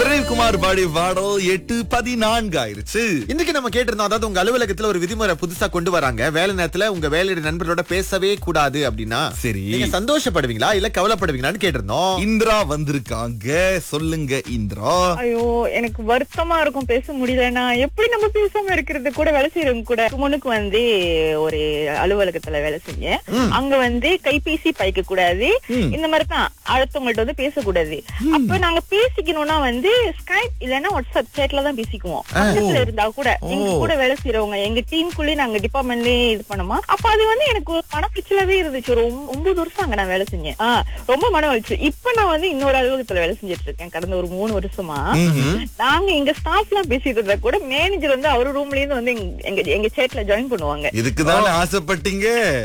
பிரதீப் பாடி பாடல் எட்டு பதினான்கு ஆயிருச்சு இன்னைக்கு நம்ம கேட்டிருந்தோம் அதாவது உங்க அலுவலகத்துல ஒரு விதிமுறை புதுசா கொண்டு வராங்க வேலை நேரத்துல உங்க வேலையோட நண்பர்களோட பேசவே கூடாது அப்படின்னா சரி. நீங்க சந்தோஷப்படுவீங்களா இல்ல கவலைப்படுவீங்களான்னு கேட்டிருந்தோம் இந்திரா வந்திருக்காங்க சொல்லுங்க இந்திரா ஐயோ எனக்கு வருத்தமா இருக்கும் பேச முடியலன்னா எப்படி நம்ம பேசாம இருக்கிறது கூட வேலை செய்யறவங்க கூட முன்னுக்கு வந்து ஒரு அலுவலகத்துல வேலை செஞ்சேன் அங்க வந்து கைபேசி பைக்க கூடாது இந்த மாதிரி தான் அடுத்தவங்கள்ட்ட வந்து பேசக்கூடாது அப்ப நாங்க பேசிக்கணும்னா வந்து ஸ்கைப் இல்லைன்னா வாட்ஸ்அப் சேட்ல தான் பேசிக்குவோம் பக்கத்துல இருந்தா கூட எங்க கூட வேலை செய்யறவங்க எங்க டீமுக்குள்ளே நாங்க டிபார்ட்மெண்ட்லயே இது பண்ணுமா அப்ப அது வந்து எனக்கு ஒரு மன பிரச்சனைவே இருந்துச்சு ஒரு ஒம்ப- ஒன்பது வருஷம் அங்க நான் வேலை செஞ்சேன் ஆ, ரொம்ப மனம் வலிச்சு இப்ப நான் வந்து இன்னொரு அலுவலகத்துல வேலை செஞ்சுட்டு இருக்கேன் கடந்த ஒரு மூணு வருஷமா நாங்க எங்க ஸ்டாஃப் எல்லாம் பேசிட்டு இருந்தா கூட மேனேஜர் வந்து அவரு ரூம்ல இருந்து வந்து எங்க- எங்க எங்க சேட்ல ஜாயின் பண்ணுவாங்க இதுக்குதானே ஆசைப்பட்டீங்க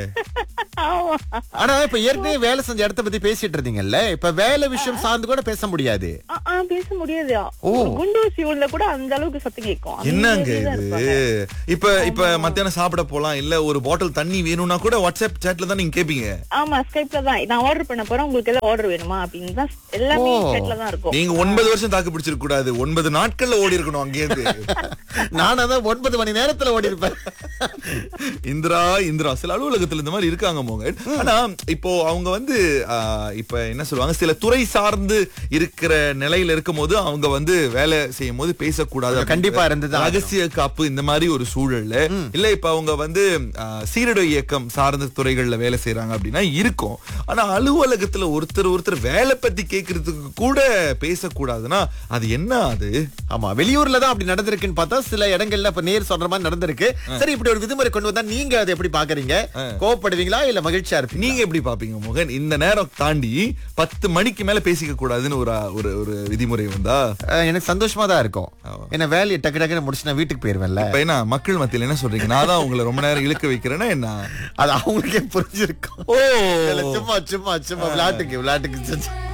ஆமா ஆனா இப்ப ஏற்கனவே வேலை செஞ்ச இடத்த பத்தி பேசிட்டு இருந்தீங்கல்ல இப்ப வேலை விஷயம் சார்ந்து கூட பேச முடியாது ஆ, ஆ, பேச முடியாது ஒரு குண்டூசி உள்ள கூட அந்த அளவுக்கு சத்தம் கேட்கும் அந்த என்னங்க மாதிரிதான் இது இருப்பாங்க. இப்ப இப்ப மத்தியானம் சாப்பிட போலாம் இல்ல ஒரு பாட்டில் தண்ணி வேணும்னா கூட வாட்ஸ்அப் சேட்ல தான் நீங்க கேப்பீங்க ஆமா ஸ்கைப்ல தான் நான் ஆர்டர் பண்ண போறேன் உங்களுக்கு ஏதாவது ஆர்டர் வேணுமா அப்படின்னு தான் எல்லாமே ஓ. சேட்ல தான் இருக்கும் நீங்க ஒன்பது வருஷம் தாக்கு பிடிச்சிருக்க கூடாது ஒன்பது நாட்கள்ல ஓடி இருக்கணும் அங்கேயிருந்து நானும் தான் ஒன்பது மணி நேரத்துல ஓடி இருப்பேன் இந்திரா இந்திரா சில அலுவலகத்துல இந்த மாதிரி இருக்காங்க மோகன் ஆனா இப்போ அவங்க வந்து ஆ, இப்ப என்ன சொல்லுவாங்க சில துறை சார்ந்து இருக்கிற நிலையில இருக்கும் போது அவங்க வந்து வேலை செய்யும் போது பேசக்கூடாது அப்படிங்கிற கண்டிப்பா இருந்துதான் ரகசிய காப்பு இந்த மாதிரி ஒரு சூழல்ல இல்ல இப்ப அவங்க வந்து ஆ, சீரட இயக்கம் சார்ந்த துறைகள்ல வேலை செய்யறாங்க அப்படின்னா இருக்கும் ஆனா அலுவலகத்துல ஒருத்தர் ஒருத்தர் வேலை பத்தி கேக்குறதுக்கு கூட பேசக்கூடாதுன்னா அது என்ன அது ஆமா வெளியூர்ல தான் அப்படி நடந்திருக்குன்னு பார்த்தா சில இடங்கள்ல இப்ப நேர் சொல்ற மாதிரி நடந்திருக்கு சரி இப்படி ஒரு விதிமுறை கொண்டு வந்தா நீங்க அதை எப்படி பாக்குறீங்க கோவப்படுவீங்களா இல்ல மகிழ்ச்சியா இருப்பீங்க நீங்க எப்படி பாப்பீங்க மோகன் இந்த நேரம் தாண்டி பத்து மணிக்கு மேல பேசிக்க கூடாதுன்னு ஒரு ஒரு ஒரு விதிமுறை வந்தா எனக்கு சந்தோஷமா தான் இருக்கும் ஏன்னா வேலையை டக்கு டக்குன்னு முடிச்சு நான் வீட்டுக்கு போயிருவேன்ல இப்ப என்ன மக்கள் மத்தியில என்ன சொல்றீங்க நான் தான் உங்களை ரொம்ப நேரம் இழுக்க வைக்கிறேன்னா என்ன அது அவங்களுக்கே புரிஞ்சிருக்கும் ஓ இல்ல, சும்மா சும்மா சும்மா விளையாட்டுக்கு விளையாட்டுக்கு